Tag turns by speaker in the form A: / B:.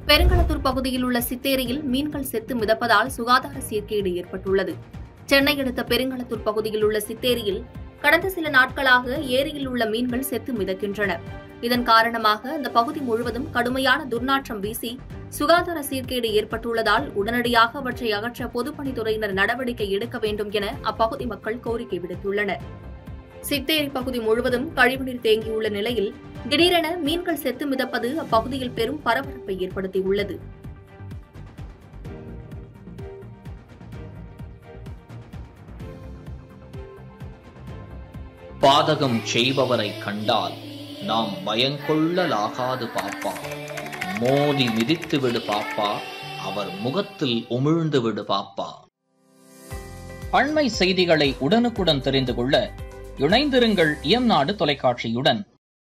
A: பெருங்களத்தூர் பகுதியில் உள்ள சித்தேரியில் மீன்கள் செத்து மிதப்பதால் சுகாதார சீர்கேடு ஏற்பட்டுள்ளது சென்னை அடுத்த பெருங்களத்தூர் பகுதியில் உள்ள சித்தேரியில் கடந்த சில நாட்களாக ஏரியில் உள்ள மீன்கள் செத்து மிதக்கின்றன இதன் காரணமாக அந்த பகுதி முழுவதும் கடுமையான துர்நாற்றம் வீசி சுகாதார சீர்கேடு ஏற்பட்டுள்ளதால் உடனடியாக அவற்றை அகற்ற பொதுப்பணித்துறையினர் நடவடிக்கை எடுக்க வேண்டும் என அப்பகுதி மக்கள் கோரிக்கை விடுத்துள்ளனர் சித்தேரி பகுதி முழுவதும் கழிவுநீர் தேங்கியுள்ள நிலையில் திடீரென மீன்கள் செத்து மிதப்பது அப்பகுதியில் பெரும் பரபரப்பை ஏற்படுத்தியுள்ளது
B: பாதகம் செய்பவரை கண்டால் நாம் பயங்கொள்ளலாகாது பாப்பா மோதி மிதித்து விடு பாப்பா அவர் முகத்தில் உமிழ்ந்து விடு பாப்பா அண்மை செய்திகளை உடனுக்குடன் தெரிந்து கொள்ள இணைந்திருங்கள் இயம்நாடு தொலைக்காட்சியுடன்